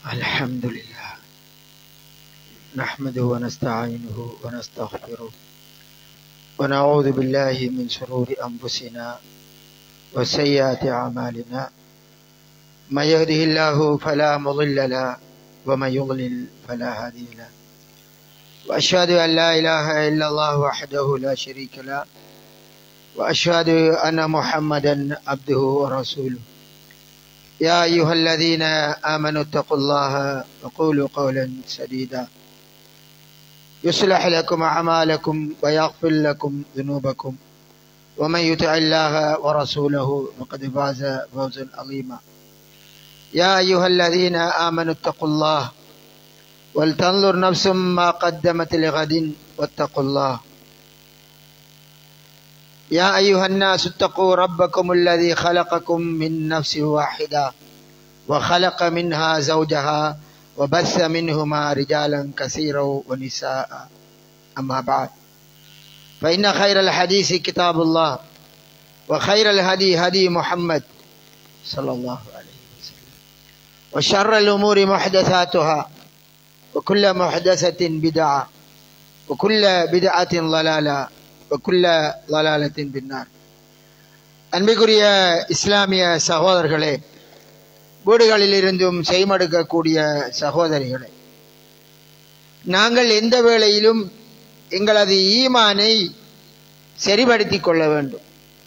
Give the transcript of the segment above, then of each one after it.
الحمد لله نحمده ونستعينه ونستغفره ونعوذ بالله من شرور أنفسنا وسيئات أعمالنا من يهده الله فلا مضل له ومن يضلل فلا هادي له وأشهد أن لا إله إلا الله وحده لا شريك له وأشهد أن محمدا عبده ورسوله يا أيها الذين آمنوا اتقوا الله وقولوا قولا سديدا يصلح لكم أعمالكم ويغفر لكم ذنوبكم ومن يطع الله ورسوله فقد فاز فوزا عظيما يا أيها الذين آمنوا اتقوا الله ولتنظر نفس ما قدمت لغد واتقوا الله يا أيها الناس اتقوا ربكم الذي خلقكم من نفس واحدة وخلق منها زوجها وبث منهما رجالا كثيرا ونساء أما بعد فإن خير الحديث كتاب الله وخير الهدي هدي محمد صلى الله عليه وسلم وشر الأمور محدثاتها وكل محدثة بدعة وكل بدعة ضلالة وكل ضلالة பின்னார் அன்பிற்குரிய இஸ்லாமிய சகோதரர்களே வீடுகளில் இருந்தும் செய்மடுக்கக்கூடிய சகோதரிகளே நாங்கள் எந்த வேளையிலும் எங்களது ஈமானை சரிபடுத்திக் கொள்ள வேண்டும்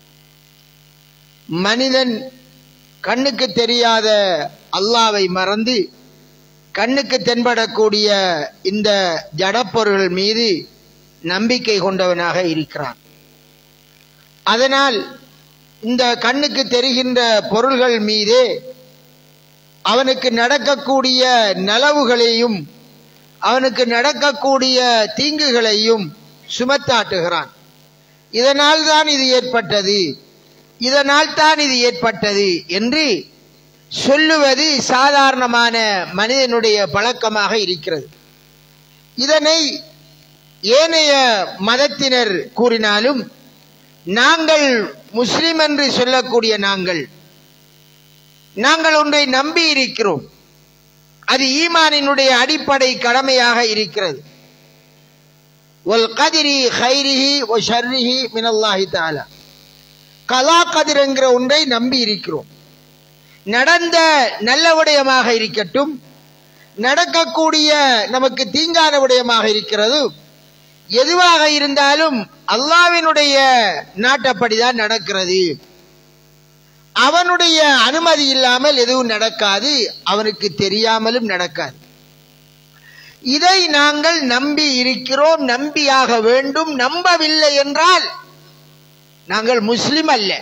மனிதன் கண்ணுக்கு தெரியாத அல்லாவை மறந்து கண்ணுக்கு தென்படக்கூடிய இந்த ஜடப்பொருள் மீது நம்பிக்கை கொண்டவனாக இருக்கிறான் அதனால் இந்த கண்ணுக்கு தெரிகின்ற பொருள்கள் மீதே அவனுக்கு நடக்கக்கூடிய நலவுகளையும் அவனுக்கு நடக்கக்கூடிய தீங்குகளையும் சுமத்தாட்டுகிறான் இதனால் தான் இது ஏற்பட்டது இதனால் தான் இது ஏற்பட்டது என்று சொல்லுவது சாதாரணமான மனிதனுடைய பழக்கமாக இருக்கிறது இதனை ஏனைய மதத்தினர் கூறினாலும் நாங்கள் முஸ்லிம் என்று சொல்லக்கூடிய நாங்கள் நாங்கள் ஒன்றை நம்பி இருக்கிறோம் அது ஈமானினுடைய அடிப்படை கடமையாக இருக்கிறது ஒல் கதிரி ஹைரிஹி ஒ ஷர்ரிஹி மினல்லாஹி தாலா கலா கதிர் என்கிற ஒன்றை நம்பி இருக்கிறோம் நடந்த நல்ல விடயமாக இருக்கட்டும் நடக்கக்கூடிய நமக்கு தீங்கான விடயமாக இருக்கிறது எதுவாக இருந்தாலும் அல்லாவினுடைய நாட்டப்படிதான் நடக்கிறது அவனுடைய அனுமதி இல்லாமல் எதுவும் நடக்காது அவனுக்கு தெரியாமலும் நடக்காது இதை நாங்கள் நம்பி இருக்கிறோம் நம்பியாக வேண்டும் நம்பவில்லை என்றால் நாங்கள் முஸ்லிம் அல்ல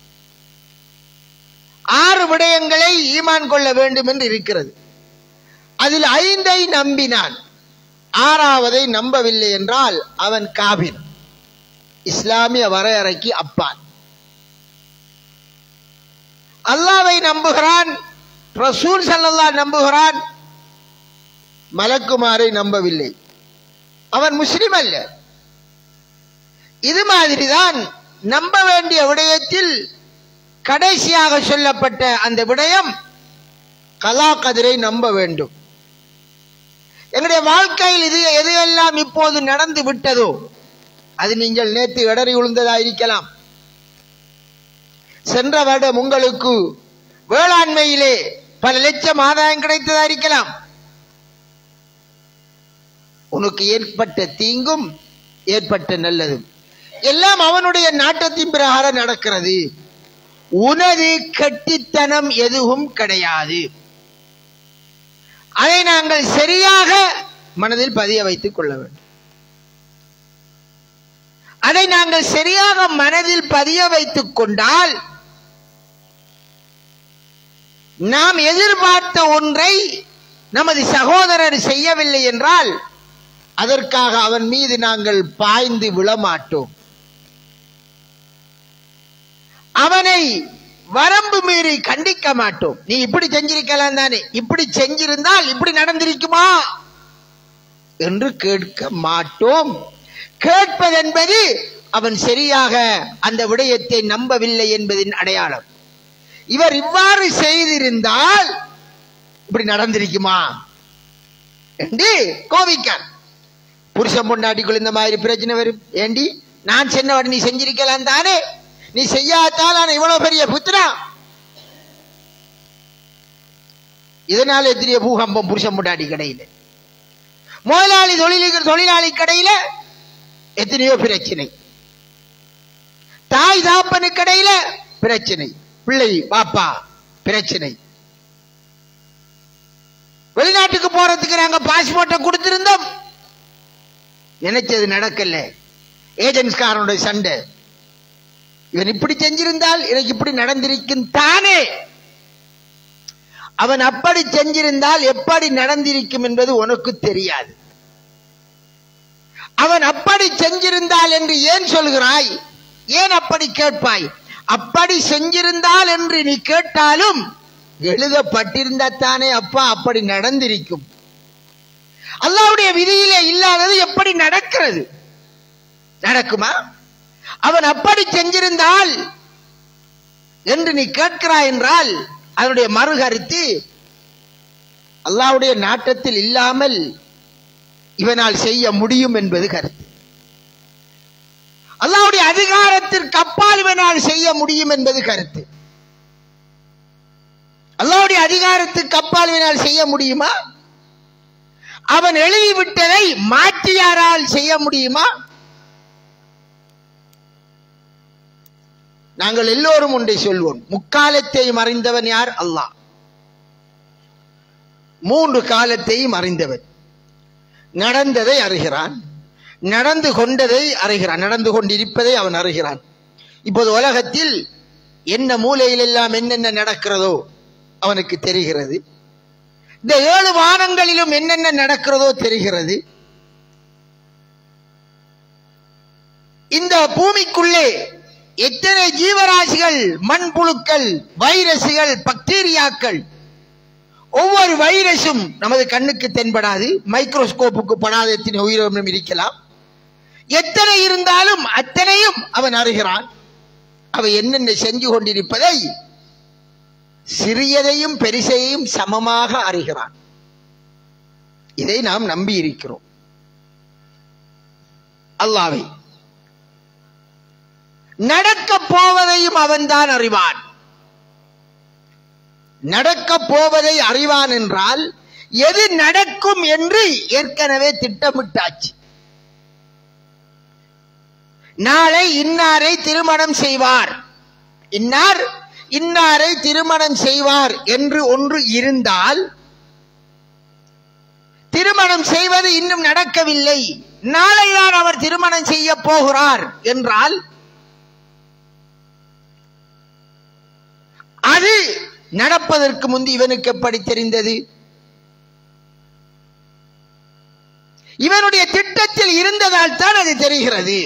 ஆறு விடயங்களை ஈமான் கொள்ள வேண்டும் என்று இருக்கிறது அதில் ஐந்தை நம்பினான் ஆறாவதை நம்பவில்லை என்றால் அவன் காபிர் இஸ்லாமிய வரையறைக்கு அப்பான் அல்லாவை நம்புகிறான் ரசூல் சல்லல்லா நம்புகிறான் மலக்குமாரை நம்பவில்லை அவன் முஸ்லிம் அல்ல இது மாதிரிதான் நம்ப வேண்டிய விடயத்தில் கடைசியாக சொல்லப்பட்ட அந்த விடயம் கலா கதிரை நம்ப வேண்டும் எங்களுடைய வாழ்க்கையில் இது எதையெல்லாம் இப்போது நடந்து விட்டதோ அது நீங்கள் நேற்று இடறி விழுந்ததா இருக்கலாம் சென்ற வருடம் உங்களுக்கு வேளாண்மையிலே பல லட்சம் ஆதாயம் கிடைத்ததா இருக்கலாம் உனக்கு ஏற்பட்ட தீங்கும் ஏற்பட்ட நல்லதும் எல்லாம் அவனுடைய நாட்டத்தின் பிரகாரம் நடக்கிறது உனது கட்டித்தனம் எதுவும் கிடையாது அதை நாங்கள் சரியாக மனதில் பதிய வைத்துக் கொள்ள வேண்டும் அதை நாங்கள் சரியாக மனதில் பதிய வைத்துக் கொண்டால் நாம் எதிர்பார்த்த ஒன்றை நமது சகோதரர் செய்யவில்லை என்றால் அதற்காக அவன் மீது நாங்கள் பாய்ந்து விழமாட்டோம் அவனை வரம்பு மீறி கண்டிக்க மாட்டோம் நீ இப்படி செஞ்சிருக்கலாம் தானே இப்படி செஞ்சிருந்தால் இப்படி நடந்திருக்குமா என்று கேட்க மாட்டோம் கேட்பதென்பது அவன் சரியாக அந்த விடயத்தை நம்பவில்லை என்பதின் அடையாளம் இவர் இவ்வாறு செய்திருந்தால் இப்படி நடந்திருக்குமா என்று கோவிக்கான் புருஷன் பொண்டாட்டிக்குள்ள இந்த மாதிரி பிரச்சனை வரும் ஏண்டி நான் சென்னவன் நீ செஞ்சிருக்கலாம் தானே நீ செய்யாதால் நான் இவ்வளவு பெரிய புத்திரா இதனால எத்தனையோ பூகம்பம் புருஷன் பொண்டாட்டி கடையில முதலாளி தொழிலுக்கு தொழிலாளி கடையில எத்தனையோ பிரச்சனை தாய் தாப்பனு கடையில பிரச்சனை பிள்ளை பாப்பா பிரச்சனை வெளிநாட்டுக்கு போறதுக்கு நாங்க பாஸ்போர்ட்டை கொடுத்திருந்தோம் நினைச்சது நடக்கல ஏஜென்ட்ஸ்காரனுடைய சண்டை இவன் இப்படி செஞ்சிருந்தால் எனக்கு இப்படி நடந்திருக்கும் தானே அவன் அப்படி செஞ்சிருந்தால் எப்படி நடந்திருக்கும் என்பது உனக்கு தெரியாது அவன் அப்படி செஞ்சிருந்தால் என்று ஏன் சொல்கிறாய் ஏன் அப்படி கேட்பாய் அப்படி செஞ்சிருந்தால் என்று நீ கேட்டாலும் எழுதப்பட்டிருந்தாத்தானே அப்பா அப்படி நடந்திருக்கும் அல்லாவுடைய விதியிலே இல்லாதது எப்படி நடக்கிறது நடக்குமா அவன் அப்படி செஞ்சிருந்தால் என்று நீ கேட்கிறாய் என்றால் அதனுடைய மறுகருத்து அல்லாவுடைய நாட்டத்தில் இல்லாமல் இவனால் செய்ய முடியும் என்பது கருத்து அல்லாவுடைய அதிகாரத்திற்கு அப்பால் இவனால் செய்ய முடியும் என்பது கருத்து அல்லாவுடைய அதிகாரத்துக்கு அப்பால் இவனால் செய்ய முடியுமா அவன் எழுதிவிட்டதை மாற்றியாரால் செய்ய முடியுமா நாங்கள் எல்லோரும் ஒன்றை சொல்வோம் முக்காலத்தை மறைந்தவன் யார் அல்லாஹ் மூன்று காலத்தையும் அறிந்தவன் நடந்ததை அறிகிறான் நடந்து கொண்டதை அறிகிறான் நடந்து கொண்டிருப்பதை அவன் அறிகிறான் இப்போது உலகத்தில் என்ன மூலையில் எல்லாம் என்னென்ன நடக்கிறதோ அவனுக்கு தெரிகிறது இந்த ஏழு வானங்களிலும் என்னென்ன நடக்கிறதோ தெரிகிறது இந்த பூமிக்குள்ளே எத்தனை ஜீவராசிகள் மண்புழுக்கள் வைரசுகள் பாக்டீரியாக்கள் ஒவ்வொரு வைரஸும் நமது கண்ணுக்கு தென்படாது மைக்ரோஸ்கோப்புக்கு படாத எத்தனை உயிரினம் இருக்கலாம் எத்தனை இருந்தாலும் அத்தனையும் அவன் அறிகிறான் அவை என்னென்ன செஞ்சு கொண்டிருப்பதை சிறியதையும் பெரிசையும் சமமாக அறிகிறான் இதை நாம் நம்பி இருக்கிறோம் அல்லாவை நடக்க போவதையும் அவன்தான் அறிவான் நடக்க போவதை அறிவான் என்றால் எது நடக்கும் என்று ஏற்கனவே திட்டமிட்டாச்சு நாளை இன்னாரை திருமணம் செய்வார் இன்னார் இன்னாரை திருமணம் செய்வார் என்று ஒன்று இருந்தால் திருமணம் செய்வது இன்னும் நடக்கவில்லை நாளைதான் அவர் திருமணம் செய்ய போகிறார் என்றால் அது நடப்பதற்கு முந்தி இவனுக்கு எப்படி தெரிந்தது இவனுடைய திட்டத்தில் இருந்ததால் தான் அது தெரிகிறது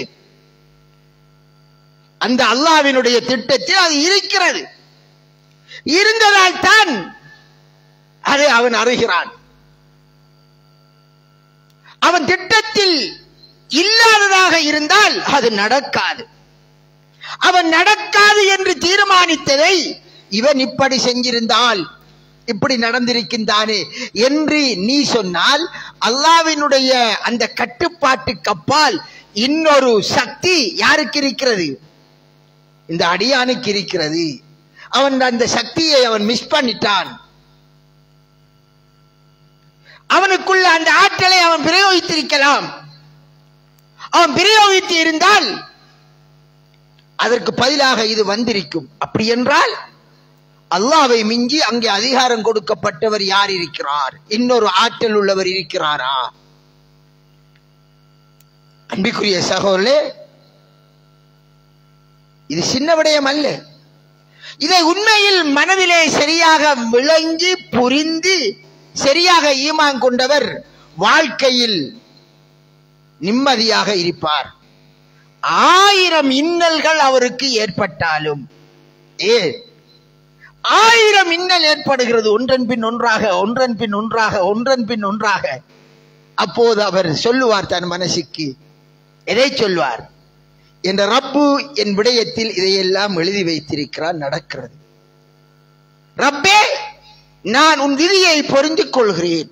அந்த அல்லாவினுடைய திட்டத்தில் அது இருக்கிறது இருந்ததால் தான் அதை அவன் அறிகிறான் அவன் திட்டத்தில் இல்லாததாக இருந்தால் அது நடக்காது அவன் நடக்காது என்று தீர்மானித்ததை இவன் இப்படி செஞ்சிருந்தால் இப்படி நடந்திருக்கின்றானே என்று நீ சொன்னால் அல்லாவினுடைய அந்த கட்டுப்பாட்டுக்கு அப்பால் இன்னொரு சக்தி யாருக்கு இருக்கிறது இந்த அடியானுக்கு இருக்கிறது அவன் அந்த சக்தியை அவன் மிஸ் பண்ணிட்டான் அவனுக்குள்ள அந்த ஆற்றலை அவன் பிரயோகித்திருக்கலாம் அவன் பிரயோகித்து இருந்தால் அதற்கு பதிலாக இது வந்திருக்கும் அப்படி என்றால் அல்லாவை மிஞ்சி அங்கே அதிகாரம் கொடுக்கப்பட்டவர் யார் இருக்கிறார் இன்னொரு ஆற்றல் உள்ளவர் இருக்கிறாரா அன்பிக்குரிய சகோதரே இது சின்ன விடயம் அல்ல இதை உண்மையில் மனதிலே சரியாக விளங்கி புரிந்து சரியாக ஈமான் கொண்டவர் வாழ்க்கையில் நிம்மதியாக இருப்பார் ஆயிரம் இன்னல்கள் அவருக்கு ஏற்பட்டாலும் ஏ ஆயிரம் இன்னல் ஏற்படுகிறது ஒன்றன் பின் ஒன்றாக ஒன்றன் பின் ஒன்றாக ஒன்றன் பின் ஒன்றாக அப்போது அவர் சொல்லுவார் தன் மனசுக்கு எதை சொல்வார் என்ற ரப்பு என் விடயத்தில் இதையெல்லாம் எழுதி வைத்திருக்கிறார் நடக்கிறது ரப்பே நான் உன் விதியை பொருந்திக் கொள்கிறேன்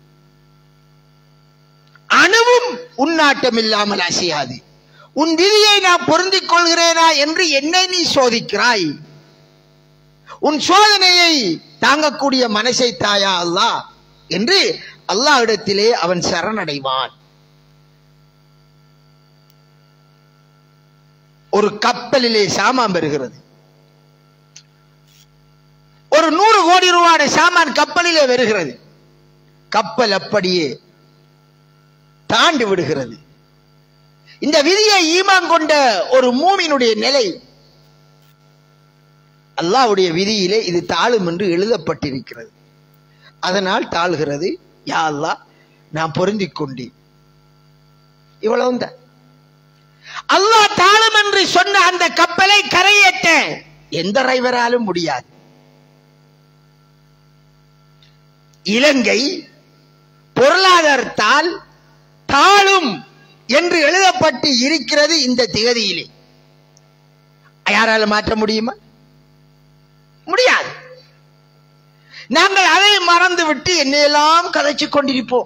அணுவும் உன்னாட்டம் இல்லாமல் அசையாது உன் விதியை நான் பொருந்திக் கொள்கிறேனா என்று என்னை நீ சோதிக்கிறாய் உன் சோதனையை தாங்கக்கூடிய மனசை தாயா அல்லாஹ் என்று அல்லாஹ்விடத்திலே அவன் சரணடைவான் ஒரு கப்பலிலே சாமான் பெறுகிறது ஒரு நூறு கோடி ரூபாய் சாமான் கப்பலிலே வருகிறது கப்பல் அப்படியே தாண்டி விடுகிறது இந்த விதியை ஈமான் கொண்ட ஒரு மூமினுடைய நிலை அல்லாஹ்வுடைய விதியிலே இது தாழும் என்று எழுதப்பட்டிருக்கிறது அதனால் தாழ்கிறது யா அல்லாஹ் நான் பொருந்திக் கொண்டேன் இவ்வளவுதான் அல்லாஹ் தாழும் என்று சொன்ன அந்த கப்பலை கரையேற்ற எந்த டிரைவராலும் முடியாது இலங்கை பொருளாதாரத்தால் தாழும் என்று எழுதப்பட்டு இருக்கிறது இந்த திகதியிலே யாரால மாற்ற முடியுமா முடியாது நாங்கள் அதை மறந்து விட்டு என்னையெல்லாம் கதைச்சுக் கொண்டிருப்போம்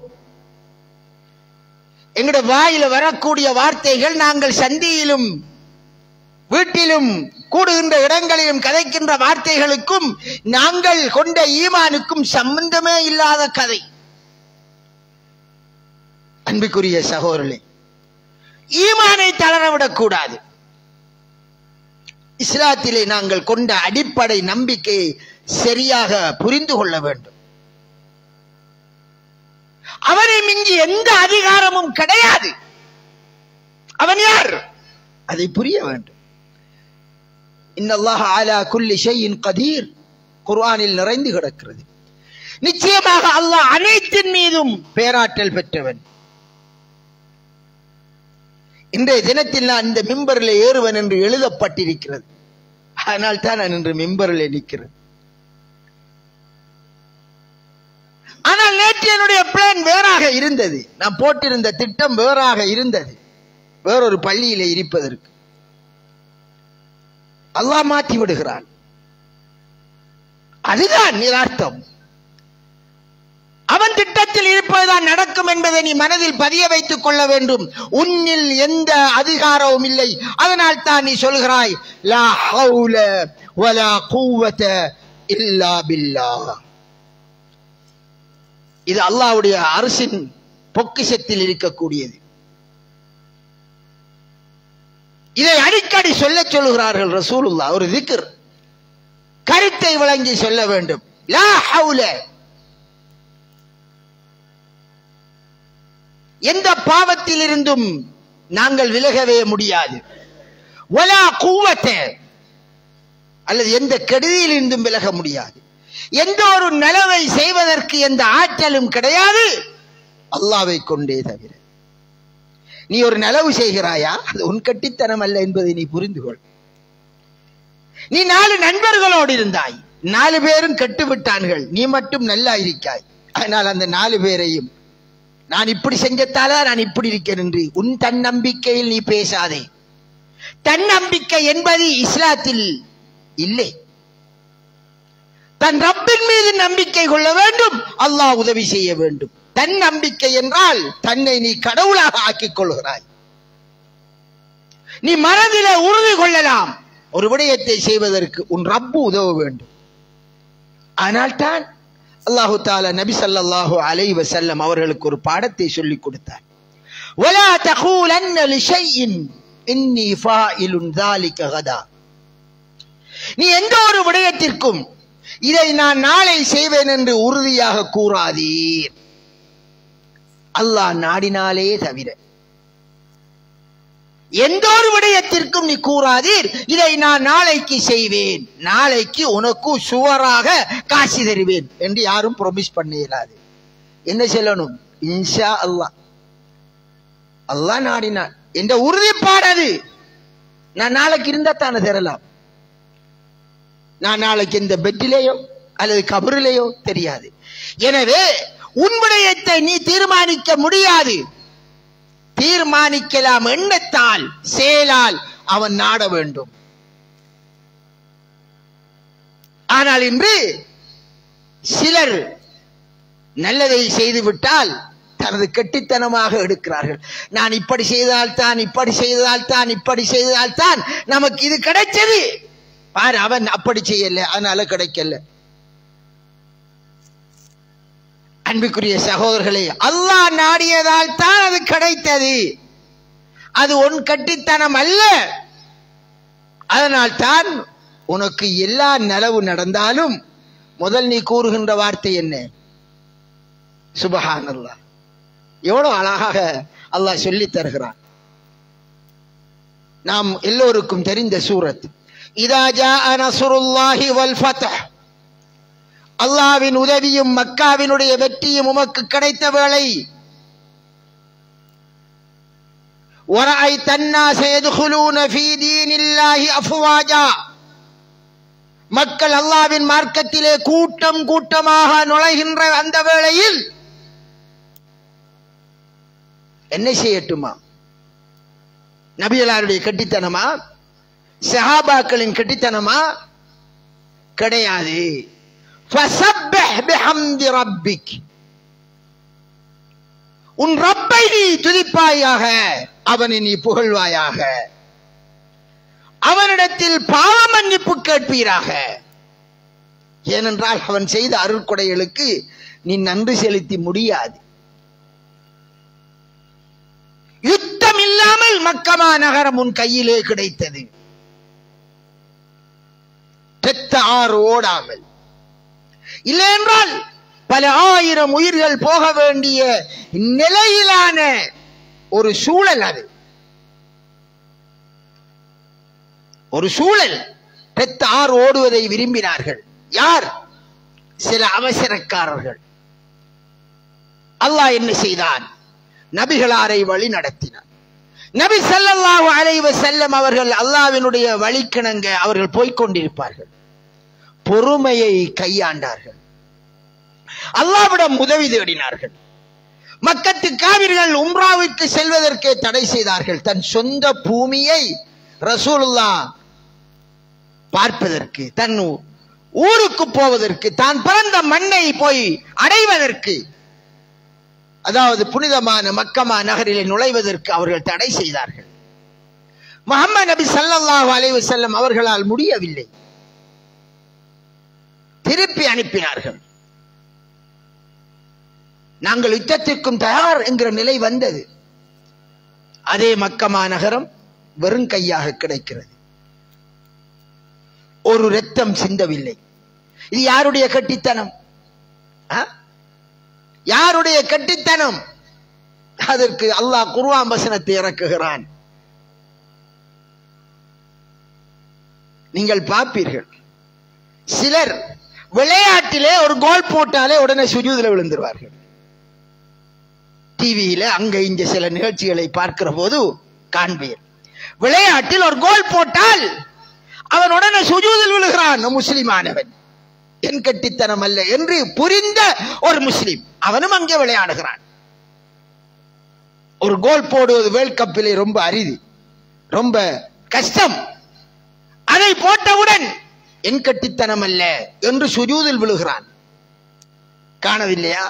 எங்கட வாயில வரக்கூடிய வார்த்தைகள் நாங்கள் சந்தியிலும் வீட்டிலும் கூடுகின்ற இடங்களிலும் கதைக்கின்ற வார்த்தைகளுக்கும் நாங்கள் கொண்ட ஈமானுக்கும் சம்பந்தமே இல்லாத கதை அன்புக்குரிய சகோதரர்களே ஈமானை தளரவிடக் கூடாது இஸ்லாத்திலே நாங்கள் கொண்ட அடிப்படை நம்பிக்கையை சரியாக புரிந்து கொள்ள வேண்டும் அவனை மிஞ்சி எந்த அதிகாரமும் கிடையாது அவன் யார் அதை புரிய வேண்டும் இன்னல்லாஹ அலா குல்லி ஷைஇன் கதீர் குர்ஆனில் நிறைந்து கிடக்கிறது நிச்சயமாக அல்லாஹ் அனைத்தின் மீதும் பேராற்றல் பெற்றவன் இன்றைய தினத்தில் நான் இந்த மிம்பரில் ஏறுவன் என்று எழுதப்பட்டிருக்கிறது அதனால் தான் நான் இன்று மிம்பரில் நிற்கிறேன் ஆனால் நேற்று என்னுடைய பிளான் வேறாக இருந்தது நான் போட்டிருந்த திட்டம் வேறாக இருந்தது வேறொரு பள்ளியிலே இருப்பதற்கு அல்லாஹ் மாற்றி விடுகிறான் அதுதான் யதார்த்தம் அவன் திட்டத்தில் இருப்பதுதான் நடக்கும் என்பதை நீ மனதில் பதிய வைத்துக் கொள்ள வேண்டும் உன்னில் எந்த அதிகாரமும் இல்லை அதனால் தான் நீ சொல்கிறாய் லா ஹவுல வலா கூவத இல்லா பில்லாஹ் இது அல்லாஹ்வுடைய அரசின் பொக்கிஷத்தில் இருக்கக்கூடியது இதை அடிக்கடி சொல்ல சொல்லுகிறார்கள் ரசூலுல்லா ஒரு திக்ர் கருத்தை விளங்கி சொல்ல வேண்டும் லா ஹவுல எந்த பாவத்தில் இருந்தும் நாங்கள் விலகவே முடியாது வலா கூவத்த அல்லது எந்த கெடுதியில் இருந்தும் விலக முடியாது எந்த ஒரு நலவை செய்வதற்கு எந்த ஆற்றலும் கிடையாது அல்லாவை கொண்டே தவிர நீ ஒரு நலவு செய்கிறாயா அது உன் கட்டித்தனம் அல்ல என்பதை நீ புரிந்து கொள் நீ நாலு நண்பர்களோடு இருந்தாய் நாலு பேரும் கெட்டு விட்டான்கள் நீ மட்டும் நல்லா இருக்காய் அதனால் அந்த நாலு பேரையும் நான் இப்படி செஞ்சத்தால நான் இப்படி இருக்கேன் என்று உன் தன்னம்பிக்கையில் நீ பேசாதே தன்னம்பிக்கை என்பது இஸ்லாத்தில் இல்லை தன் ரப்பின் மீது நம்பிக்கை கொள்ள வேண்டும் அல்லாஹ் உதவி செய்ய வேண்டும் தன் நம்பிக்கை என்றால் தன்னை நீ கடவுளாக ஆக்கிக் கொள்கிறாய் நீ மனதில உறுதி கொள்ளலாம் ஒரு விடயத்தை செய்வதற்கு உன் ரப்பு உதவ வேண்டும் ஆனால் தான் அல்லாஹு தாலா நபி ஸல்லல்லாஹு அலைஹி வஸல்லம் அவர்களுக்கு ஒரு பாடத்தை சொல்லிக் கொடுத்தார் ولا تقولن لشيء اني فاعل ذلك غدا நீ எந்த ஒரு விடயத்திற்கும் இதை நான் நாளை செய்வேன் என்று உறுதியாக கூறாதீர் அல்லாஹ் நாடினாலே தவிர எந்த ஒரு விடயத்திற்கும் நீ கூறாதீர் இதை நான் நாளைக்கு செய்வேன் நாளைக்கு உனக்கு சுவராக காசு தருவேன் என்று யாரும் ப்ரொமிஸ் பண்ண இயலாது என்ன சொல்லணும் இன்ஷா அல்லாஹ் அல்லாஹ் நாடினான் என்ற உறுதிப்பாடது நான் நாளைக்கு இருந்தா தானே தரலாம் நான் நாளைக்கு இந்த பெட்டிலேயோ அல்லது கபரிலேயோ தெரியாது எனவே உன் விடயத்தை நீ தீர்மானிக்க முடியாது தீர்மானிக்கலாம் எண்ணத்தால் செயலால் அவன் நாட வேண்டும் ஆனால் இன்று சிலர் நல்லதை செய்து விட்டால் தனது கெட்டித்தனமாக எடுக்கிறார்கள் நான் இப்படி செய்தால் தான் இப்படி செய்தால் தான் இப்படி செய்தால் தான் நமக்கு இது கிடைச்சது பாரு அவன் அப்படி செய்யல அதனால கிடைக்கல அன்புக்குரிய சகோதரர்களே அல்லாஹ் நாடியதால் தான் அது கிடைத்தது அது உன் கட்டித்தனம் அல்ல அதனால் தான் உனக்கு எல்லா நலவு நடந்தாலும் முதல் நீ கூறுகின்ற வார்த்தை என்ன சுபஹான் அல்லாஹ் எவ்வளவு அழகாக அல்லாஹ் சொல்லி தருகிறான் நாம் எல்லோருக்கும் தெரிந்த சூரத் இதா ஜாஅ நஸ்ருல்லாஹி வல் ஃபத்ஹ் அல்லாவின் உதவியும் மக்காவினுடைய வெற்றியும் உமக்கு கிடைத்த வேளை ورأيت الناس يدخلون في دين الله أفواجا மக்கள் அல்லாவின் மார்க்கத்திலே கூட்டம் கூட்டமாக நுழைகின்ற அந்த வேளையில் என்ன செய்யட்டுமா நபியலாருடைய கட்டித்தனமா சஹாபாக்களின் கட்டித்தனமா கிடையாது فسبح بحمد ربك உன் ரப்பை நீ துதிப்பாயாக அவனை நீ புகழ்வாயாக அவனிடத்தில் பாவ மன்னிப்பு கேட்பீராக ஏனென்றால் அவன் செய்த அருட்கொடைகளுக்கு நீ நன்றி செலுத்தி முடியாது யுத்தம் இல்லாமல் மக்கமா நகரம் உன் கையிலே கிடைத்தது பெத்த ஆறு ஓடாமல் இல்லை என்றால் பல ஆயிரம் உயிர்கள் போக வேண்டிய நிலையிலான ஒரு சூழல் அது ஒரு சூழல் பெத்த ஆறு ஓடுவதை விரும்பினார்கள் யார் சில அவசரக்காரர்கள் அல்லாஹ் என்ன செய்தான் நபிகளாரை வழி நடத்தினார் நபி ஸல்லல்லாஹு அலைஹி வஸல்லம் அவர்கள் அல்லாஹ்வினுடைய வழிக்கிணங்க அவர்கள் போய்க் கொண்டிருப்பார்கள் பொறுமையை கையாண்டார்கள் அல்லாவிடம் உதவி தேடினார்கள் மக்கத்து காவிர்கள் உம்ராவுக்கு செல்வதற்கு தடை செய்தார்கள் தன் சொந்த பூமியை ரசூலுல்லா பார்ப்பதற்கு தன் ஊருக்கு போவதற்கு தான் பிறந்த மண்ணை போய் அடைவதற்கு அதாவது புனிதமான மக்கமா நகரிலே நுழைவதற்கு அவர்கள் தடை செய்தார்கள் முகமது நபி ஸல்லல்லாஹு அலைஹி வஸல்லம் அவர்களால் முடியவில்லை திருப்பி அனுப்பினார்கள் நாங்கள் யுத்தத்திற்கும் தயார் என்கிற நிலை வந்தது அதே மக்கமா நகரம் வெறும் கையாக கிடைக்கிறது ஒரு ரத்தம் சிந்தவில்லை இது யாருடைய கட்டித்தனம் ஆ? யாருடைய கட்டித்தனம் அதற்கு அல்லாஹ் குர்ஆன் வசனத்தை இறக்குகிறான் நீங்கள் பார்ப்பீர்கள் சிலர் விளையாட்டிலே ஒரு கோல் போட்டாலே உடனே சுஜூதில் விழுந்துருவார்கள் டிவியில அங்க இங்க சில நிகழ்ச்சிகளை பார்க்கிற போது காண்பீர் விளையாட்டில் ஒரு கோல் போட்டால் அவன் உடனே சுஜூதில் விழுகிறான் முஸ்லிமானவன் என் கட்டித்தனம் அல்ல என்று புரிந்த ஒரு முஸ்லிம் அவனும் அங்கே விளையாடுகிறான் ஒரு கோல் போடுவது வேர்ல்ட் கப்பிலே ரொம்ப அரிது ரொம்ப கஷ்டம் அதை போட்டவுடன் என் கட்டித்தனம் அல்ல என்று சுஜூதில் விழுகிறான் காணவில்லையா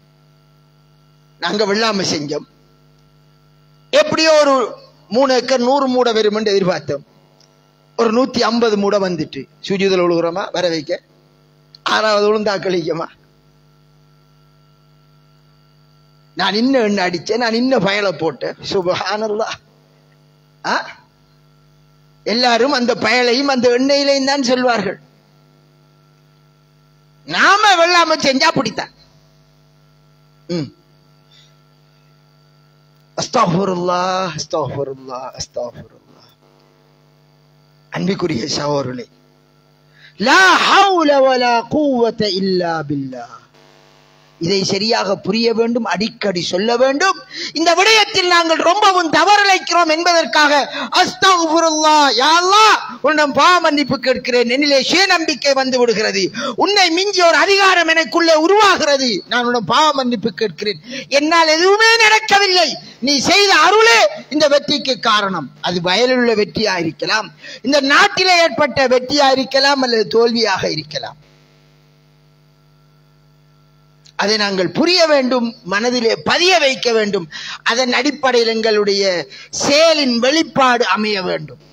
நாங்க வெள்ளாமை செஞ்சோம் எப்படியோ ஒரு மூணு ஏக்கர் நூறு மூட வரும் என்று எதிர்பார்த்தோம் ஒரு நூத்தி ஐம்பது மூட வந்துட்டு சுஜூதில் விழுகிறோமா வர வைக்க ஆறாவது விழுந்தா கழிக்குமா நான் இன்னும் எண்ணெய் அடிச்சேன் நான் இன்னும் பயலை போட்டேன் சுபஹானல்லா ஆ எல்லாரும் அந்த பயலையும் அந்த எண்ணெயிலையும் தான் சொல்வார்கள் நாம வெள்ளாம செஞ்சா பிடித்தான் ம் அஸ்தாஃபுருல்லா அஸ்தாஃபுருல்லா அஸ்தாஃபுருல்லா அன்பிக்குரிய சகோதரர்களே லா ஹவுல வலா கூவத இல்லா பில்லாஹ் இதை சரியாக புரிய வேண்டும் அடிக்கடி சொல்ல வேண்டும் இந்த விடயத்தில் நாங்கள் ரொம்பவும் தவறிழைக்கிறோம் என்பதற்காக அஸ்தகுருல்லா யாழ்லா உன்னிடம் பாவ மன்னிப்பு கேட்கிறேன் என்னிலே சுயநம்பிக்கை வந்து விடுகிறது உன்னை மிஞ்சி ஒரு அதிகாரம் எனக்குள்ளே உருவாகிறது நான் உன்னிடம் பாவ மன்னிப்பு கேட்கிறேன் என்னால் எதுவுமே நடக்கவில்லை நீ செய்த அருளே இந்த வெற்றிக்கு காரணம் அது வயலிலுள்ள வெற்றியா இருக்கலாம் இந்த நாட்டிலே ஏற்பட்ட வெற்றியா இருக்கலாம் அல்லது தோல்வியாக இருக்கலாம் அதை நாங்கள் புரிய வேண்டும் மனதிலே பதிய வைக்க வேண்டும் அதன் அடிப்படையில் எங்களுடைய செயலின் வெளிப்பாடு அமைய வேண்டும்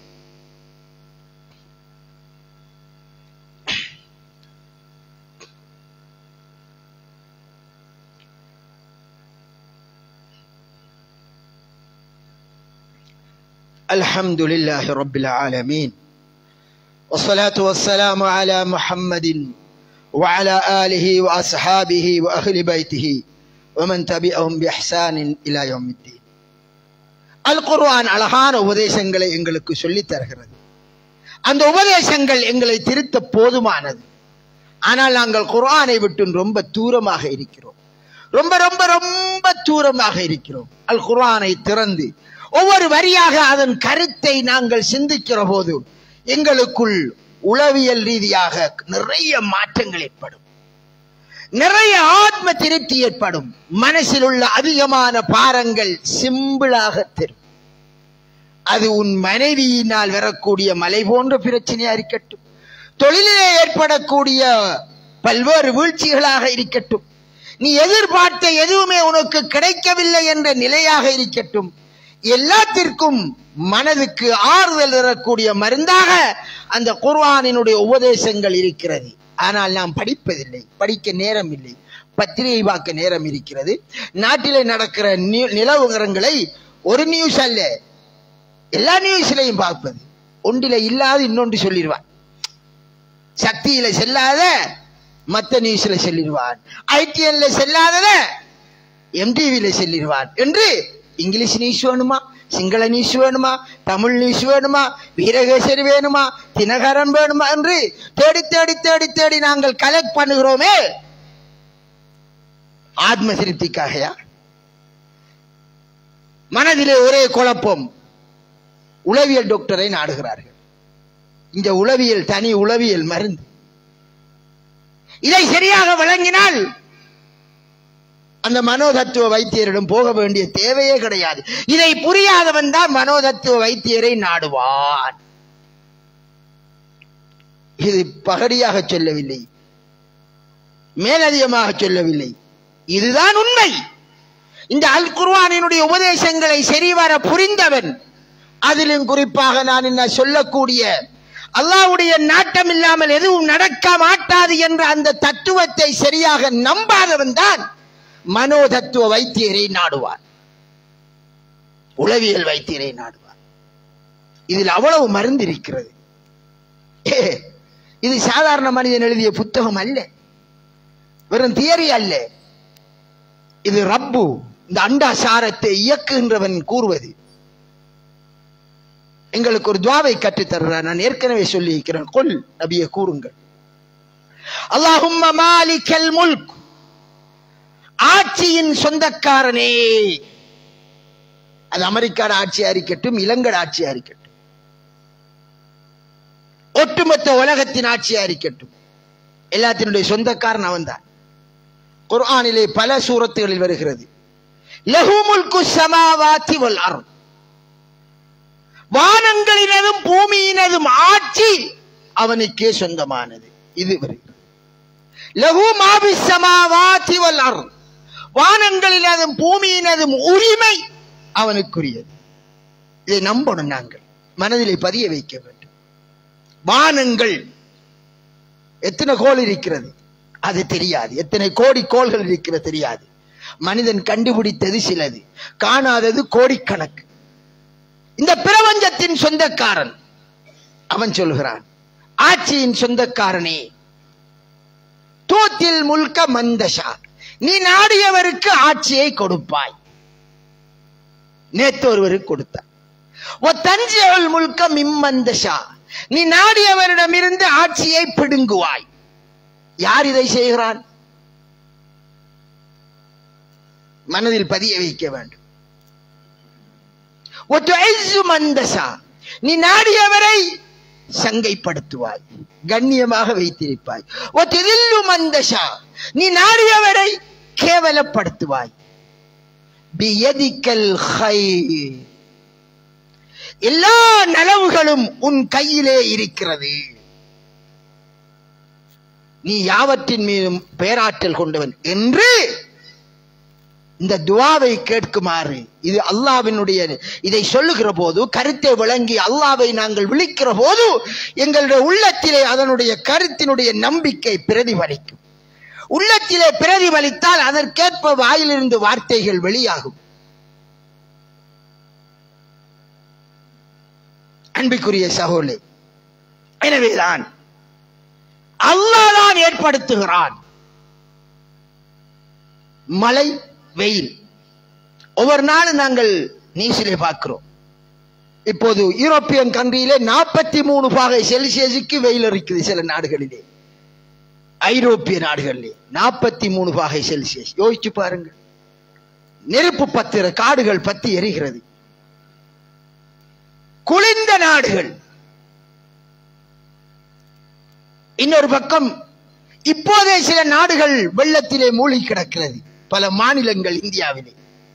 الحمد لله رب العالمين والصلاة والسلام على محمد وعلى آله وأصحابه وأهل بيته ومن تبعهم بإحسان إلى يوم الدين அல்குர்ஆன் அழகான உபதேசங்களை எங்களுக்கு சொல்லித் தருகிறது அந்த உபதேசங்கள் எங்களை திருத்த போதுமானது ஆனால் நாங்கள் குர்ஆனை விட்டு ரொம்ப தூரமாக இருக்கிறோம் ரொம்ப ரொம்ப ரொம்ப தூரமாக இருக்கிறோம் அல் குர்ஆனை திறந்து ஒவ்வொரு வரியாக அதன் கருத்தை நாங்கள் சிந்திக்கிற போது எங்களுக்குள் உளவியல் ரீதியாக நிறைய மாற்றங்கள் ஏற்படும் நிறைய ஆத்ம திருப்தி ஏற்படும் மனசில் உள்ள அதிகமான பாரங்கள் சிம்பிளாக தெரியும் அது உன் மனைவியினால் வரக்கூடிய மலை போன்ற பிரச்சனையா இருக்கட்டும் தொழிலிலே ஏற்படக்கூடிய பல்வேறு வீழ்ச்சிகளாக இருக்கட்டும் நீ எதிர்பார்த்த எதுவுமே உனக்கு கிடைக்கவில்லை என்ற நிலையாக இருக்கட்டும் எல்லாத்திற்கும் மனதுக்கு ஆறுதல் தரக்கூடிய மருந்தாக அந்த குர்ஆனினுடைய உபதேசங்கள் இருக்கிறது ஆனால் நாம் படிப்பதில்லை படிக்க நேரம் இல்லை பத்திரிகை பார்க்க நேரம் இருக்கிறது நாட்டிலே நடக்கிற நியூ- நிலவரங்களை ஒரு நியூஸ் அல்ல எல்லா நியூஸ்லையும் பார்ப்பது ஒன்றில இல்லாத இன்னொன்று சொல்லிடுவான் சக்தியில செல்லாத மத்த நியூஸ்ல சொல்லிடுவான் ஐடிஎன்ல செல்லாதத எம்டிவில சொல்லிடுவான் என்று இங்கிலீஷ் நியூஸ் வேணுமா சிங்கள நியூஸ் வேணுமா தமிழ் நியூஸ் வேணுமா வீரகேசரி வேணுமா தினகரன் வேணுமா என்று தேடி தேடி தேடி தேடி நாங்கள் கலெக்ட் பண்ணுகிறோமே ஆத்ம திருப்திக்காகயா மனதிலே ஒரே குழப்பம் உளவியல் டாக்டரை நாடுகிறார்கள் இந்த உளவியல் தனி உளவியல் மருந்து இதை சரியாக வழங்கினால் அந்த மனோதத்துவ வைத்தியரிடம் போக வேண்டிய தேவையே கிடையாது இதை புரியாதவன் தான் மனோதத்துவ வைத்தியரை நாடுவான் இது பகடியாக சொல்லவில்லை மேலதிகமாக சொல்லவில்லை இதுதான் உண்மை இந்த அல் குர்ஆனினுடைய உபதேசங்களை சரிவர புரிந்தவன் அதிலும் குறிப்பாக நான் என்ன சொல்லக்கூடிய அல்லாஹ்வுடைய நாட்டம் இல்லாமல் எதுவும் நடக்க மாட்டாது என்ற அந்த தத்துவத்தை சரியாக நம்பாதவன் தான் மனோதத்துவ வைத்தியரை நாடுவார் உளவியல் வைத்தியரை நாடுவார் இதில் அவ்வளவு மருந்து இருக்கிறது ஏ, இது சாதாரண மனிதன் எழுதிய புத்தகம் அல்ல வெறும் தியரி அல்ல இது ரப்பு இந்த அண்டாசாரத்தை இயக்குகின்றவன் கூறுவது எங்களுக்கு ஒரு துவாவை கற்றுத் தருகிறார் நான் ஏற்கனவே சொல்லி இருக்கிறேன் கொல் நபியை கூறுங்கள் அல்லாஹும்ம மாலிக்கல் முல்க் ஆட்சியின் சொந்தக்காரனே அது அமெரிக்காட ஆட்சியா இருக்கட்டும் இலங்கை ஆட்சியா இருக்கட்டும் ஒட்டுமொத்த உலகத்தின் ஆட்சியா இருக்கட்டும் எல்லாத்தினுடைய சொந்தக்காரன் அவன்தான் குர்ஆனிலே பல சூரத்துகளில் வருகிறது லஹு முல்கு சமாவாத்தி வல் அர்த் வானங்களினதும் பூமியினதும் ஆட்சி அவனுக்கே சொந்தமானது இது வருகிறது லகு மாபி சமாவாத்தி வல் அர்த் வானங்களினதும் பூமியினதும் உரிமை அவனுக்குரியது இதை நம்பணும் நாங்கள் மனதிலே பதிய வைக்க வேண்டும் வானங்கள் எத்தனை கோள் இருக்கிறது அது தெரியாது எத்தனை கோடி கோள்கள் இருக்கிறது தெரியாது மனிதன் கண்டுபிடித்தது சிலது காணாதது கோடிக்கணக்கு இந்த பிரபஞ்சத்தின் சொந்தக்காரன் அவன் சொல்கிறான் ஆட்சியின் சொந்தக்காரனே தூத்தில் முல்க மந்தஷா நீ நாடியவருக்கு ஆட்சியை கொடுப்பாய் நேத்து ஒருவருக்கு கொடுத்தார் ஓ தஞ்சவள் முல்க மிம்மந்தஷா நீ நாடியவரிடமிருந்து ஆட்சியை பிடுங்குவாய் யார் இதை செய்கிறான் மனதில் பதிய வைக்க வேண்டும் ஒத்துஐசு மந்தசா நீ நாடியவரை சங்கைப்படுத்துவாய் கண்ணியமாக வைத்திருப்பாய் ஒத்திதில்லு மந்தசா நீ நாடியவரை கேவலப்படுத்துவாய் பியதிக்கல் ஹைர் எல்லா நலவுகளும் உன் கையிலே இருக்கிறது நீ யாவற்றின் மீதும் பேராற்றல் கொண்டவன் என்று இந்த துவாவை கேட்குமாறு இது அல்லாவினுடைய இதை சொல்லுகிற போது கருத்தை விளங்கி அல்லாவை நாங்கள் விழிக்கிற போது எங்களுடைய உள்ளத்திலே அதனுடைய கருத்தினுடைய நம்பிக்கை பிரதிபலிக்கும் உள்ளத்திலே பிரதிபலித்தால் அதற்கேற்ப வாயிலிருந்து வார்த்தைகள் வெளியாகும் அன்பிற்குரிய சகோலே எனவேதான் அல்லாஹ் தான் ஏற்படுத்துகிறான் மழை வெயில் ஒவ்வொரு நாளும் நாங்கள் நியூஸிலே பார்க்கிறோம் இப்போது யூரோப்பியன் கண்ட்ரியிலே நாற்பத்தி மூணு பாகை செல்சியஸுக்கு வெயில் இருக்குது சில நாடுகளிலே ஐரோப்பிய நாடுகளிலே நாற்பத்தி மூணு பாகை செல்சியஸ் யோசிச்சு பாருங்க நெருப்பு பத்திர காடுகள் பத்தி எரிகிறது குளிர்ந்த நாடுகள் இன்னொரு பக்கம் இப்போதே சில நாடுகள் வெள்ளத்திலே மூழ்கி கிடக்கிறது பல மாநிலங்கள் இந்தியாவிலே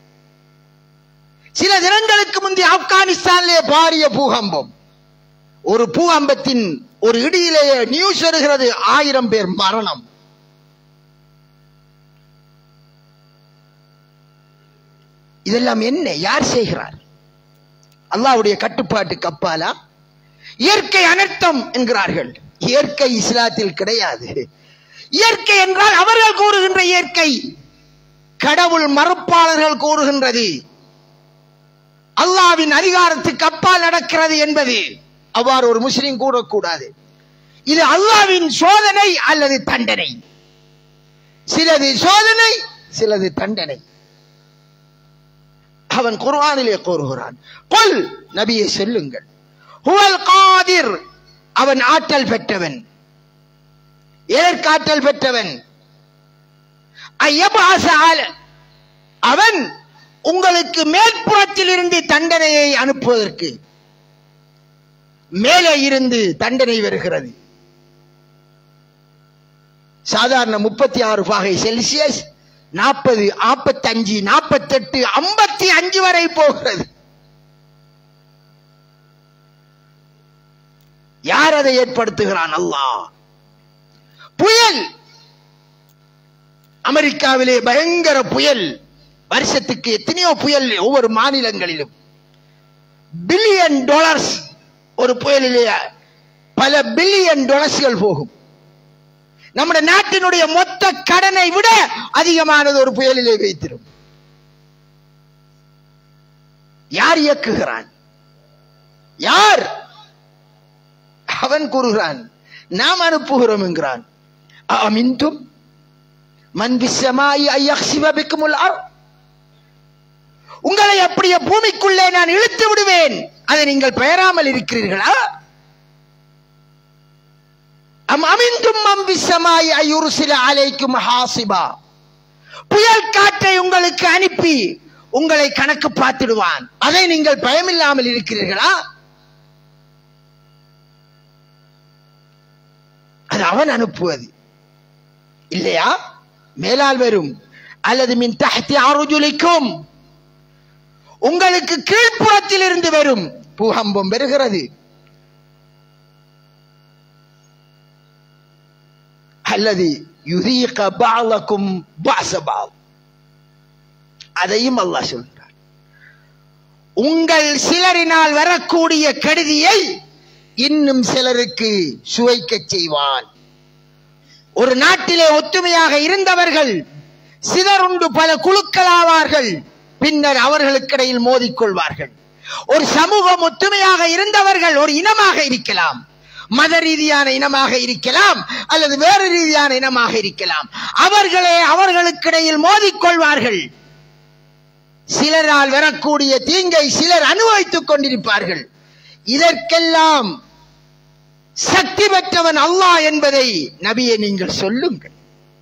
சில தினங்களுக்கு முந்தைய ஆப்கானிஸ்தானிலே பாரிய பூகம்பம் ஒரு பூகம்பத்தின் ஒரு இடியிலேயே நியூஸ் வருகிறது ஆயிரம் பேர் மரணம் இதெல்லாம் என்ன யார் செய்கிறார் அல்லாவுடைய கட்டுப்பாட்டுக்கு அப்பாலா இயற்கை அனர்த்தம் என்கிறார்கள் இயற்கை இஸ்லாத்தில் கிடையாது இயற்கை என்றால் அவர்கள் கூறுகின்ற இயற்கை கடவுள் மறுப்பாளர்கள் கூறுகின்றது அல்லாவின் அதிகாரத்துக்கு அப்பால் நடக்கிறது என்பது அவ்வாறு ஒரு முஸ்லிம் கூறக்கூடாது இது அல்லாவின் சோதனை அல்லது தண்டனை சிலது சோதனை சிலது தண்டனை அவன் குர்ஆனிலே கூறுகிறான் கொல் நபியை செல்லுங்கள் ஹுவல் காதிர் அவன் ஆற்றல் பெற்றவன் எதற்காற்றல் பெற்றவன் ஐயபாச ஆல- அவன் உங்களுக்கு மேற்புறத்தில் இருந்து தண்டனையை அனுப்புவதற்கு மேலே இருந்து தண்டனை வருகிறது சாதாரண முப்பத்தி ஆறு பாகை செல்சியஸ் நாற்பது நாற்பத்தஞ்சு நாற்பத்தெட்டு ஐம்பத்தி அஞ்சு வரை போகிறது யார் அதை ஏற்படுத்துகிறான் அல்லாஹ் புயல் அமெரிக்காவிலே பயங்கர புயல் வருஷத்துக்கு எத்தனையோ புயல் ஒவ்வொரு மாநிலங்களிலும் பில்லியன் டாலர்ஸ் ஒரு புயலிலே பல பில்லியன் டாலர்ஸ்கள் போகும் நம்முடைய நாட்டினுடைய மொத்த கடனை விட அதிகமானது ஒரு புயலிலே வைத்திரும் யார் இயக்குகிறான் யார் அவன் கூறுகிறான் நாம் அனுப்புகிறோம் என்கிறான் அமிந்தும் மன் பிஸ்ஸமாயி ஐயக்ஸிப பிக்குமுல் அர் உங்களை அப்படியே பூமிக்குள்ளே நான் இழுத்து விடுவேன் அதை நீங்கள் பெயராமல் இருக்கிறீர்களா அம் அமிந்தும் மம் பிஸ்ஸமாயி ஐயுர்சில அலைக்கும் ஹாசிபா புயல் காற்றை உங்களுக்கு அனுப்பி உங்களை கணக்கு பார்த்திடுவான் அதை நீங்கள் பயமில்லாமல் இருக்கிறீர்களா அது அவன் அனுப்புவது இல்லையா மேலால் வரும் அல்லது மின் தஹத்தி அருஜுலிக்கும் உங்களுக்கு கீழ்ப்புறத்தில் இருந்து வரும் பூகம்பம் வருகிறது அல்லது யுதீக பாலக்கும் பாசபால் அதையும் அல்லாஹ் சொல்கிறார் உங்கள் சிலரினால் வரக்கூடிய கெடுதியை இன்னும் சிலருக்கு சுவைக்கச் செய்வான் ஒரு நாட்டிலே ஒத்துமையாக இருந்தவர்கள் சிதறுண்டு பல குழுக்களாவார்கள் பின்னர் அவர்களுக்கிடையில் மோதிக்கொள்வார்கள் ஒரு சமூகம் ஒத்துமையாக இருந்தவர்கள் ஒரு இனமாக இருக்கலாம் மத ரீதியான இனமாக இருக்கலாம் அல்லது வேறு ரீதியான இனமாக இருக்கலாம் அவர்களே அவர்களுக்கிடையில் மோதிக்கொள்வார்கள் சிலரால் வரக்கூடிய தீங்கை சிலர் அனுபவித்துக் கொண்டிருப்பார்கள் இதற்கெல்லாம் சக்தி பெற்றவன் அல்லாஹ் என்பதை நபியை நீங்கள் சொல்லுங்கள்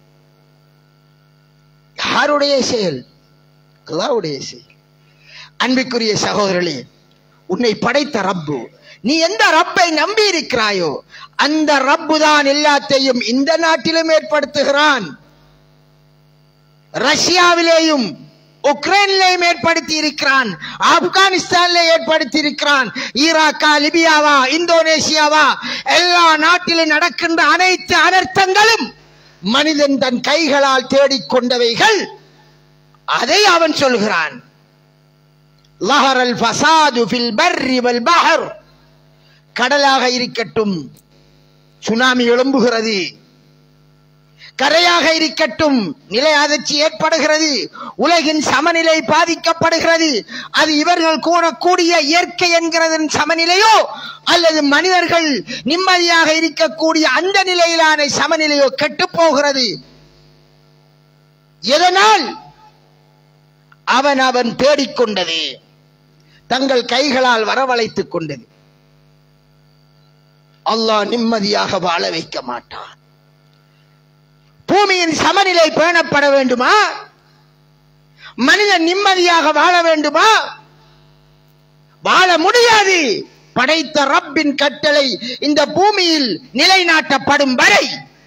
யாருடைய செயல் அல்லாவுடைய செயல் அன்பிற்குரிய சகோதரர்களே உன்னை படைத்த ரப்பு நீ எந்த ரப்பை நம்பி இருக்கிறாயோ அந்த ரப்பு தான் எல்லாத்தையும் இந்த நாட்டிலும் ஏற்படுத்துகிறான் ரஷ்யாவிலேயும் உக்ரைனிலேயும் ஏற்படுத்தி இருக்கிறான் ஆப்கானிஸ்தானிலே ஏற்படுத்தி இருக்கிறான் ஈராக்கா லிபியாவா இந்தோனேசியாவா எல்லா நாட்டிலும் நடக்கின்ற அனைத்து அனர்த்தங்களும் மனிதன் தன் கைகளால் தேடிக்கொண்டவைகள் அதை அவன் சொல்கிறான் லஹரல் ஃபசாது ஃபில் பர்ரி வல் பஹர் கடலாக இருக்கட்டும் சுனாமி எழும்புகிறது கரையாக இருக்கட்டும் நிலை அதிர்ச்சி ஏற்படுகிறது உலகின் சமநிலை பாதிக்கப்படுகிறது அது இவர்கள் கூறக்கூடிய இயற்கை என்கிறதன் சமநிலையோ அல்லது மனிதர்கள் நிம்மதியாக இருக்கக்கூடிய அந்த நிலையிலான சமநிலையோ கெட்டு போகிறது எதனால் அவன் அவன் தேடிக்கொண்டது தங்கள் கைகளால் வரவழைத்துக் கொண்டது அல்லாஹ் நிம்மதியாக வாழ வைக்க மாட்டான் பூமியின் சமநிலை பேணப்பட வேண்டுமா மனிதன் நிம்மதியாக வாழ வேண்டுமா வாழ முடியாது படைத்த ரப்பின் கட்டளை இந்த பூமியில் நிலைநாட்டப்படும் வரை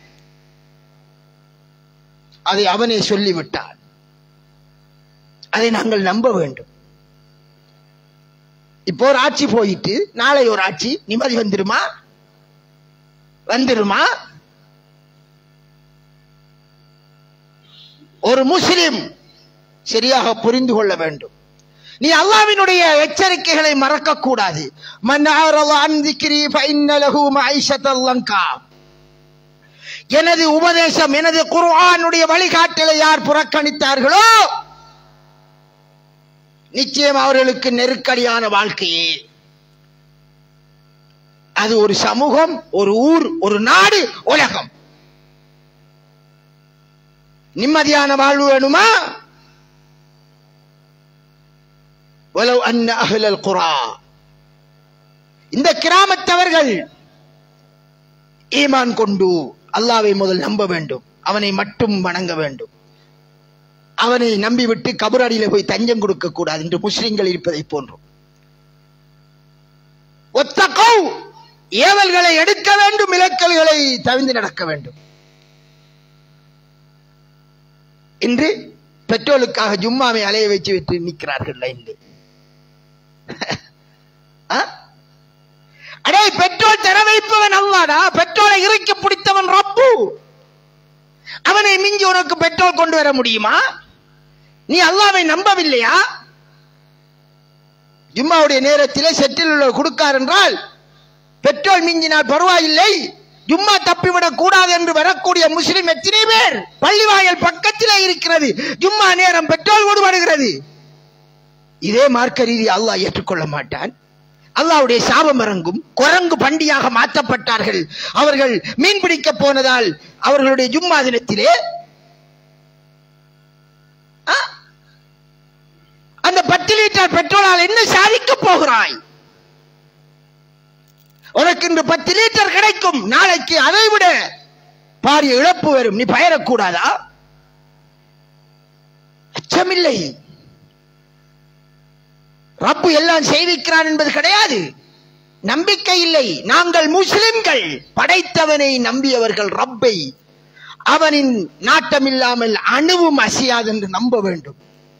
அதை அவனே சொல்லிவிட்டான் அதை நாங்கள் நம்ப வேண்டும் இப்போ ஒரு ஆட்சி போயிட்டு நாளை ஒரு ஆட்சி நிம்மதி வந்துருமா வந்துருமா ஒரு முஸ்லிம் சரியாக புரிந்து கொள்ள வேண்டும் நீ அல்லாவினுடைய எச்சரிக்கைகளை மறக்க கூடாது எனது உபதேசம் எனது குர்ஆனுடைய வழிகாட்டலை யார் புறக்கணித்தார்களோ நிச்சயம் அவர்களுக்கு நெருக்கடியான வாழ்க்கையே அது ஒரு சமூகம் ஒரு ஊர் ஒரு நாடு உலகம் நிம்மதியான வாழ்வு வேணுமா ولو أن أهل القرى இந்த கிராமத்தவர்கள் ஈமான் கொண்டு அல்லாவை முதல் நம்ப வேண்டும் அவனை மட்டும் வணங்க வேண்டும் அவனை நம்பிவிட்டு கபரடியில போய் தஞ்சம் கொடுக்க கூடாது என்று முஸ்லிம்கள் இருப்பதை போன்றும் ஒத்தகௌ ஏவல்களை எடுக்க வேண்டும் இலக்கல்களை தவிர்ந்து நடக்க வேண்டும் இன்று பெட்ரோலுக்காக ஜும்மாவை அலைய வச்சு விட்டு நிற்கிறார்கள் லைன்ல அடே பெட்ரோல் தர வைப்பவன் அல்லாடா பெட்ரோலை இறக்கி பிடித்தவன் ரப்பு அவனை மிஞ்சி உனக்கு பெட்ரோல் கொண்டு வர முடியுமா நீ அல்லாவை நம்பவில்லையா ஜும்மாவுடைய நேரத்திலே செட்டில் உள்ள கொடுக்கார் என்றால் பெட்ரோல் மிஞ்சினால் பரவாயில்லை ஜும்மா தப்பிவிடக் கூடாது என்று வரக்கூடிய முஸ்லிம் எத்தனை பேர் பள்ளிவாயல் பக்கத்திலே இருக்கிறது ஜும்மா நேரம் பெட்ரோல் ஓடுபடுகிறது இதே மார்க்க ரீதி அல்லாஹ் ஏற்றுக்கொள்ள மாட்டான் அல்லாவுடைய சாபம் இறங்கும் குரங்கு பண்டியாக மாற்றப்பட்டார்கள் அவர்கள் மீன் பிடிக்க போனதால் அவர்களுடைய ஜும்மா தினத்திலே ஆ? அந்த பத்து லிட்டர் பெட்ரோலால் என்ன சாதிக்க போகிறாய் உனக்கு இன்று பத்து லிட்டர் கிடைக்கும் நாளைக்கு அதை விட பாரிய இழப்பு வரும் நீ பயரக்கூடாதா அச்சமில்லை ரப்பு எல்லாம் செய்விக்கிறான் என்பது கிடையாது நம்பிக்கை இல்லை நாங்கள் முஸ்லிம்கள் படைத்தவனை நம்பியவர்கள் ரப்பை அவனின் நாட்டம் இல்லாமல் அணுவும் அசையாது என்று நம்ப வேண்டும்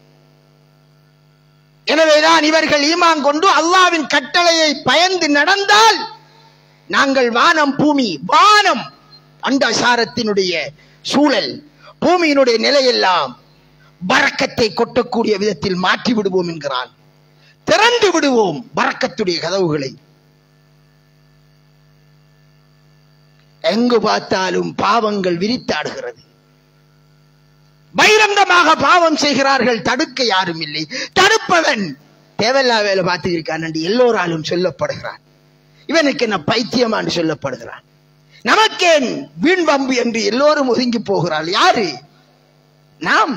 எனவேதான் இவர்கள் ஈமான் கொண்டு அல்லாவின் கட்டளையை பயந்து நடந்தால் நாங்கள் வானம் பூமி வானம் அண்டாசாரத்தினுடைய சூழல் பூமியினுடைய நிலையெல்லாம் பறக்கத்தை கொட்டக்கூடிய விதத்தில் மாற்றி விடுவோம் என்கிறான் திறந்து விடுவோம் பறக்கத்துடைய கதவுகளை எங்கு பார்த்தாலும் பாவங்கள் விரித்தாடுகிறது பகிரங்கமாக பாவம் செய்கிறார்கள் தடுக்க யாரும் இல்லை தடுப்பவன் தேவையில்லா வேலை பார்த்து இருக்கான் என்று எல்லோராலும் சொல்லப்படுகிறான் இவனுக்கு என்ன பைத்தியமான்னு சொல்லப்படுகிறான் நமக்கேன் வீண் வம்பு என்று எல்லோரும் ஒதுங்கி போகிறாள் யாரு நாம்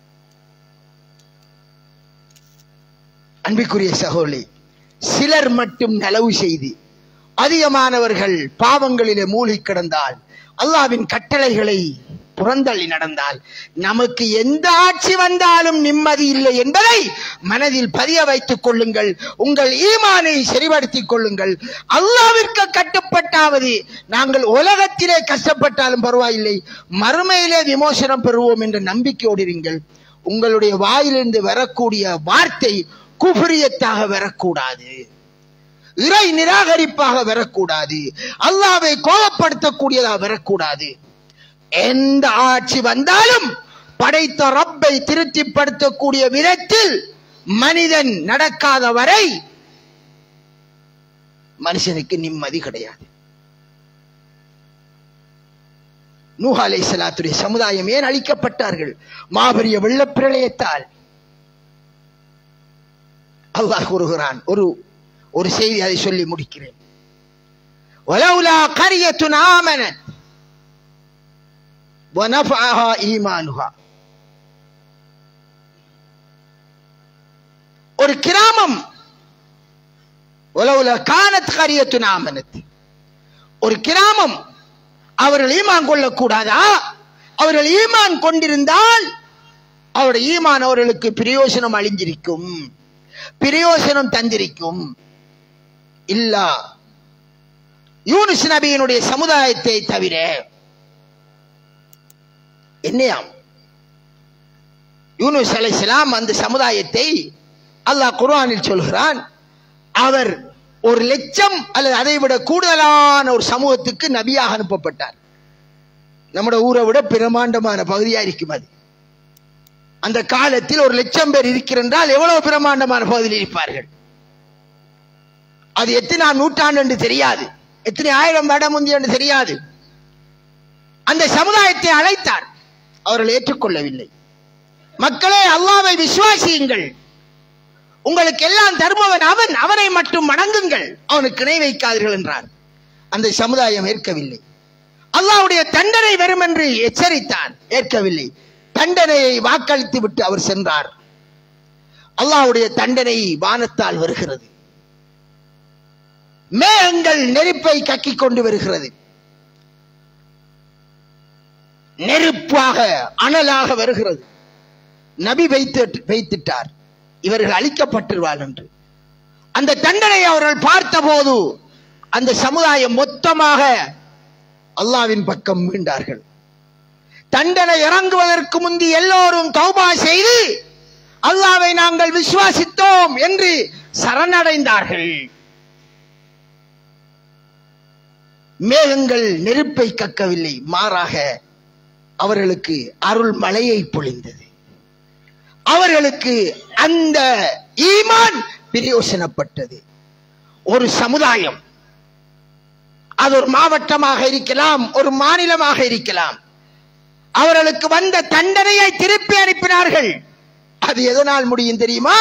அன்பிற்குரிய சகோதரி சிலர் மட்டும் நலவு செய்து அதிகமானவர்கள் பாவங்களிலே மூழ்கி கிடந்தால் அல்லாவின் கட்டளைகளை புறந்தள்ளி நடந்தால் நமக்கு எந்த ஆட்சி வந்தாலும் நிம்மதி இல்லை என்பதை மனதில் பதிய வைத்துக் கொள்ளுங்கள் உங்கள் ஈமானை சரிபடுத்திக் கொள்ளுங்கள் அல்லாவிற்கு கட்டுப்பட்டாவது நாங்கள் உலகத்திலே கஷ்டப்பட்டாலும் பரவாயில்லை மறுமையிலே விமோசனம் பெறுவோம் என்ற நம்பிக்கையோடு இருங்கள் உங்களுடைய வாயிலிருந்து வரக்கூடிய வார்த்தை குஃபரியத்தாக வரக்கூடாது இறை நிராகரிப்பாக வரக்கூடாது அல்லாவை கோபப்படுத்தக்கூடியதாக வரக்கூடாது எந்த ஆட்சி வந்தாலும் படைத்த ரப்பை திருப்திப்படுத்தக்கூடிய விதத்தில் மனிதன் நடக்காத வரை மனுஷனுக்கு நிம்மதி கிடையாது நூஹ் அலை சலாத்துடைய சமுதாயம் ஏன் அழிக்கப்பட்டார்கள் மாபெரிய வெள்ளப்பிரளயத்தால் அல்லாஹ் கூறுகிறான் ஒரு ஒரு செய்தி அதை சொல்லி முடிக்கிறேன் ولولا قرية آمنت ونفعها إيمانها ஒரு கிராமம் உலவுல கானத் கரியத்து ஆமனத் ஒரு கிராமம் அவர்கள் ஈமான் கொள்ளக்கூடாதா அவர்கள் ஈமான் கொண்டிருந்தால் அவருடைய ஈமான் அவர்களுக்கு பிரயோசனம் அழிஞ்சிருக்கும் பிரயோசனம் தந்திருக்கும் இல்லா யூனுஸ் நபியினுடைய சமுதாயத்தை தவிர என்னையாம் யூனுஸ் அலைஹிஸ்ஸலாம் அந்த சமுதாயத்தை அல்லாஹ் குர்ஆனில் சொல்கிறான் அவர் ஒரு லட்சம் அல்லது அதை விட கூடுதலான ஒரு சமூகத்துக்கு நபியாக அனுப்பப்பட்டார் நம்முடைய ஊரை விட பிரமாண்டமான பகுதியா இருக்கும் அது அந்த காலத்தில் ஒரு லட்சம் பேர் இருக்கிறென்றால் எவ்வளவு பிரமாண்டமான பகுதியில் இருப்பார்கள் அது எத்தனை நூற்றாண்டு என்று தெரியாது எத்தனை ஆயிரம் வருடம் முந்தி என்று தெரியாது அந்த சமுதாயத்தை அழைத்தார் அவர்கள் ஏற்றுக்கொள்ளவில்லை மக்களே அல்லாவை விசுவாசியுங்கள் உங்களுக்கு எல்லாம் தருபவன் அவன் அவனை மட்டும் வணங்குங்கள் அவனுக்கு இணை வைக்காதீர்கள் என்றார் அந்த சமுதாயம் ஏற்கவில்லை அல்லாவுடைய தண்டனை வரும் என்று எச்சரித்தான் ஏற்கவில்லை தண்டனையை வாக்களித்து விட்டு அவர் சென்றார் அல்லாவுடைய தண்டனை வானத்தால் வருகிறது மேகங்கள் நெருப்பை கக்கிக் கொண்டு வருகிறது நெருப்பாக அனலாக வருகிறது நபி வைத்து வைத்துட்டார் இவர்கள் அழிக்கப்பட்டுருவார் என்று அந்த தண்டனை அவர்கள் பார்த்தபோது அந்த சமுதாயம் மொத்தமாக அல்லாவின் பக்கம் மீண்டார்கள் தண்டனை இறங்குவதற்கு முந்தி எல்லோரும் தௌபா செய்து அல்லாவை நாங்கள் விசுவாசித்தோம் என்று சரணடைந்தார்கள் மேகங்கள் நெருப்பை கக்கவில்லை மாறாக அவர்களுக்கு அருள் மழையை பொழிந்தது அவர்களுக்கு அந்த ஈமான் பிரயோசனப்பட்டது ஒரு சமுதாயம் அது ஒரு மாவட்டமாக இருக்கலாம் ஒரு மாநிலமாக இருக்கலாம் அவர்களுக்கு வந்த தண்டனையை திருப்பி அனுப்பினார்கள் அது எதனால் முடியும் தெரியுமா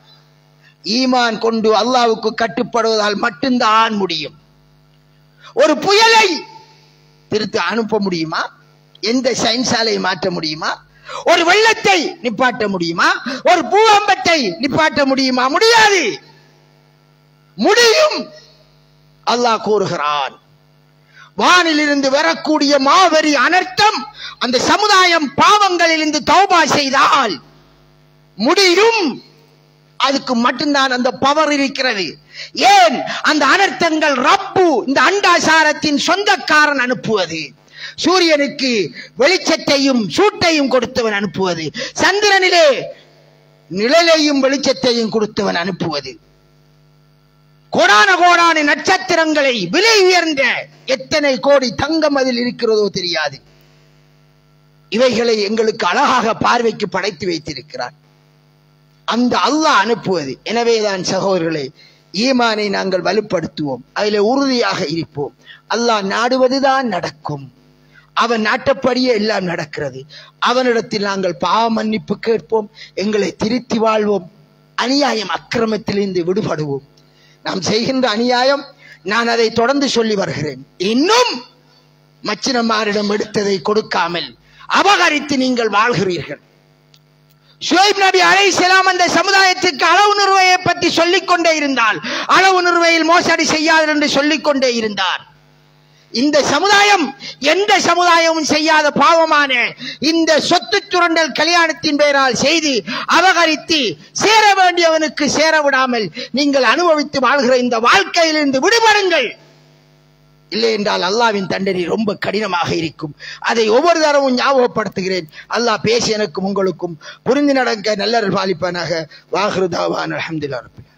ஈமான் கொண்டு அல்லாவுக்கு கட்டுப்படுவதால் மட்டும்தான் முடியும் ஒரு புயலை திருத்து அனுப்ப முடியுமா எந்த சயின்ஸாலை மாற்ற முடியுமா ஒரு வெள்ளத்தை நிப்பாட்ட முடியுமா ஒரு பூகம்பத்தை நிப்பாட்ட முடியுமா முடியாது முடியும் அல்லாஹ் கூறுகிறான் வானிலிருந்து வரக்கூடிய மாவெரி அனர்த்தம் அந்த சமுதாயம் பாவங்களிலிருந்து தௌபா செய்தால் முடியும் அதுக்கு மட்டும்தான் அந்த பவர் இருக்கிறது ஏன் அந்த அனர்த்தங்கள் ரப்பு இந்த அண்டாசாரத்தின் சொந்தக்காரன் அனுப்புவது சூரியனுக்கு வெளிச்சத்தையும் சூட்டையும் கொடுத்தவன் அனுப்புவது சந்திரனிலே நிழலையும் வெளிச்சத்தையும் கொடுத்தவன் அனுப்புவது கோடான கோடான நட்சத்திரங்களை விலை உயர்ந்த எத்தனை கோடி தங்கம் அதில் இருக்கிறதோ தெரியாது இவைகளை எங்களுக்கு அழகாக பார்வைக்கு படைத்து வைத்திருக்கிறார் அந்த அல்லாஹ் அனுப்புவது எனவேதான் சகோதரர்களே ஈமானை நாங்கள் வலுப்படுத்துவோம் அதில் உறுதியாக இருப்போம் அல்லாஹ் நாடுவதுதான் நடக்கும் அவன் நாட்டப்படியே எல்லாம் நடக்கிறது அவனிடத்தில் நாங்கள் பாவ மன்னிப்பு கேட்போம் எங்களை திருத்தி வாழ்வோம் அநியாயம் அக்கிரமத்திலிருந்து விடுபடுவோம் நாம் செய்கின்ற அநியாயம் நான் அதை தொடர்ந்து சொல்லி வருகிறேன் இன்னும் மச்சினமாரிடம் எடுத்ததை கொடுக்காமல் அபகரித்து நீங்கள் வாழ்கிறீர்கள் ஷுவைப் நபி அலைஹிஸ்ஸலாம் அந்த சமுதாயத்துக்கு அளவு நிறுவையை பற்றி சொல்லிக் கொண்டே இருந்தால் அளவு நிறுவையில் மோசடி செய்யாது என்று சொல்லிக் கொண்டே இருந்தார் இந்த சமுதாயம் எந்த சமுதாயமும் செய்யாத பாவமான இந்த சொத்து சுரண்டல் கல்யாணத்தின் பெயரால் செய்து அபகரித்து சேர வேண்டியவனுக்கு சேர விடாமல் நீங்கள் அனுபவித்து வாழ்கிற இந்த வாழ்க்கையிலிருந்து விடுபடுங்கள் இல்லை என்றால் அல்லாவின் தண்டனை ரொம்ப கடினமாக இருக்கும் அதை ஒவ்வொரு தரமும் ஞாபகப்படுத்துகிறேன் அல்லாஹ் பேசி எனக்கும் உங்களுக்கும் புரிந்து நடக்க நல்ல பாலிப்பானாக வாஹ்ருதாவான் அலமதுல்லா ரபில்